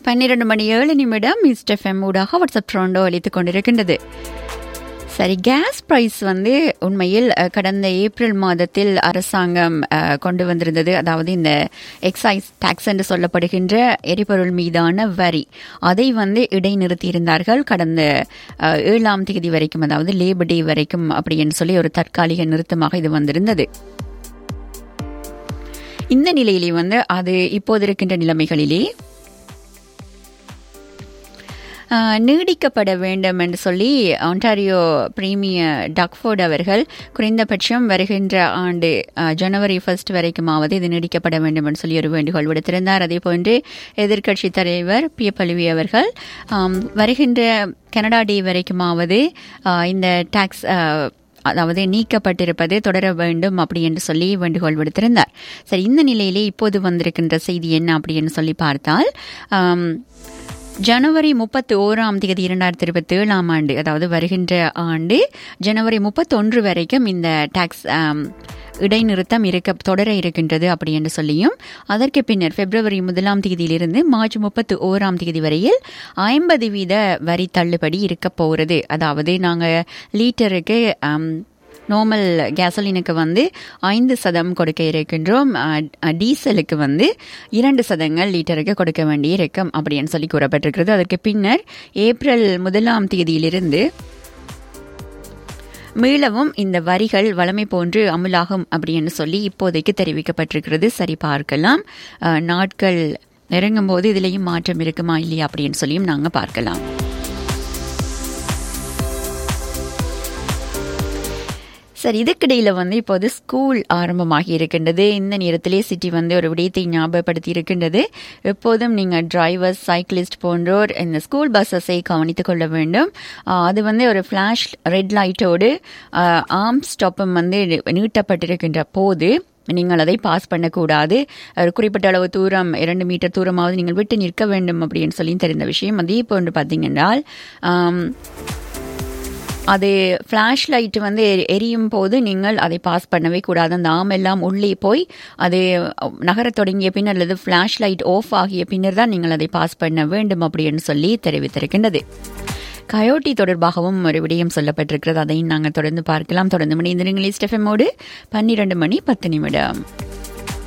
பன்னிரண்டு மணி ஏழு நிமிடம் மிஸ்டர் எஃப்எம் ஊடாக வாட்ஸ்அப் ட்ரோண்டோ அளித்துக் கொண்டிருக்கின்றது சரி கேஸ் பிரைஸ் வந்து உண்மையில் அஹ், கடந்த ஏப்ரல் மாதத்தில் அரசாங்கம் அஹ், கொண்டு வந்திருந்தது அதாவது இந்த எக்ஸைஸ் டாக்ஸ் என்று சொல்லப்படுகின்ற எரிபொருள் மீதான வரி அதை வந்து இடைநிறுத்தியிருந்தார்கள் கடந்த அஹ், ஏழாம் தேதி வரைக்கும் அதாவது லேபர் டே வரைக்கும் அப்படின்னு சொல்லி ஒரு தற்காலிக நிறுத்தமாக இது வந்திருந்தது இந்த நிலையிலே வந்து அது இப்போது இருக்கின்ற நிலைமைகளிலே ஆஹ், நீடிக்கப்பட வேண்டும் என்று சொல்லி ஒன்டாரியோ பிரீமியர் டக்ஃபோர்ட் அவர்கள் குறைந்தபட்சம் வருகின்ற ஆண்டு ஆஹ், ஜனவரி ஃபர்ஸ்ட் வரைக்குமாவது இது நீடிக்கப்பட வேண்டும் என்று சொல்லி ஒரு வேண்டுகோள் விடுத்திருந்தார் அதே போன்று எதிர்க்கட்சி தலைவர் பி பழுவி அவர்கள் ஆம், வருகின்ற கனடா டே வரைக்குமாவது ஆஹ், இந்த டாக்ஸ் அதாவது நீக்கப்பட்டிருப்பது தொடர வேண்டும் அப்படி என்று சொல்லி வேண்டுகோள் விடுத்திருந்தார் சரி இந்த நிலையிலே இப்போது வந்திருக்கின்ற செய்தி என்ன அப்படின்னு சொல்லி பார்த்தால் ஆம், ஜனவரி முப்பத்தி ஓராம் தேதி இரண்டாயிரத்தி இருபத்தி ஏழாம் ஆண்டு அதாவது வருகின்ற ஆண்டு ஜனவரி முப்பத்தொன்று வரைக்கும் இந்த டாக்ஸ் இடைநிறுத்தம் இருக்க தொடர இருக்கின்றது அப்படி என்று சொல்லியும் அதற்கு பின்னர் பிப்ரவரி முதலாம் தேதியிலிருந்து மார்ச் முப்பத்தி ஓராம் தேதி வரையில் ஐம்பது வீத வரி தள்ளுபடி இருக்க போகிறது அதாவது நாங்கள் லீட்டருக்கு ஆம், நார்மல் கேசலினுக்கு வந்து ஐந்து சதம் கொடுக்க இருக்கின்றோம் அஹ், அஹ், டீசலுக்கு வந்து இரண்டு சதங்கள் லிட்டருக்கு கொடுக்க வேண்டி இருக்கும் அப்படின்னு சொல்லி கூறப்பட்டிருக்கிறது அதற்கு பின்னர் ஏப்ரல் முதலாம் தேதியிலிருந்து மீளவும் இந்த வரிகள் வளமை போன்று அமுலாகும் அப்படின்னு சொல்லி இப்போதைக்கு தெரிவிக்கப்பட்டிருக்கிறது சரி பார்க்கலாம் அஹ், நாட்கள் நெருங்கும் போது இதுலேயும் மாற்றம் இருக்குமா இல்லையா அப்படின்னு சொல்லியும் நாங்கள் பார்க்கலாம் சரி இதுக்கிடையில வந்து இப்போது ஸ்கூல் ஆரம்பமாகி இருக்கின்றது இந்த நேரத்திலே சிட்டி வந்து ஒரு விடயத்தை ஞாபகப்படுத்தி இருக்கின்றது எப்போதும் நீங்கள் டிரைவர்ஸ் சைக்கிளிஸ்ட் போன்றோர் இந்த ஸ்கூல் பஸ்ஸஸை கவனித்துக் கொள்ள வேண்டும் ஆஹ் அது வந்து ஒரு ஃப்ளாஷ் ரெட் லைட்டோடு ஆர்ம் ஸ்டாப்பும் வந்து நீட்டப்பட்டிருக்கின்ற போது நீங்கள் அதை பாஸ் பண்ணக்கூடாது ஒரு குறிப்பிட்ட அளவு தூரம் இரண்டு மீட்டர் தூரமாவது நீங்கள் விட்டு நிற்க வேண்டும் அப்படின்னு சொல்லி தெரிந்த விஷயம் அதே போன்று பார்த்தீங்கன்றால் ஆம், அது ஃப்ளாஷ் லைட் வந்து எரி- எரியும் போது நீங்கள் அதை பாஸ் பண்ணவே கூடாது அந்த ஆம் எல்லாம் உள்ளே போய் அது நகரத் தொடங்கிய பின்னர் அல்லது ஃப்ளாஷ் லைட் ஆஃப் ஆகிய பின்னர் தான் நீங்கள் அதை பாஸ் பண்ண வேண்டும் அப்படின்னு சொல்லி தெரிவித்திருக்கின்றது கயோட்டி தொடர்பாகவும் ஒரு விடயம் சொல்லப்பட்டிருக்கிறது அதையும் நாங்கள் தொடர்ந்து பார்க்கலாம் தொடர்ந்து மணி இந்த ஸ்டெஃபமோடு பன்னிரண்டு மணி பத்து நிமிடம்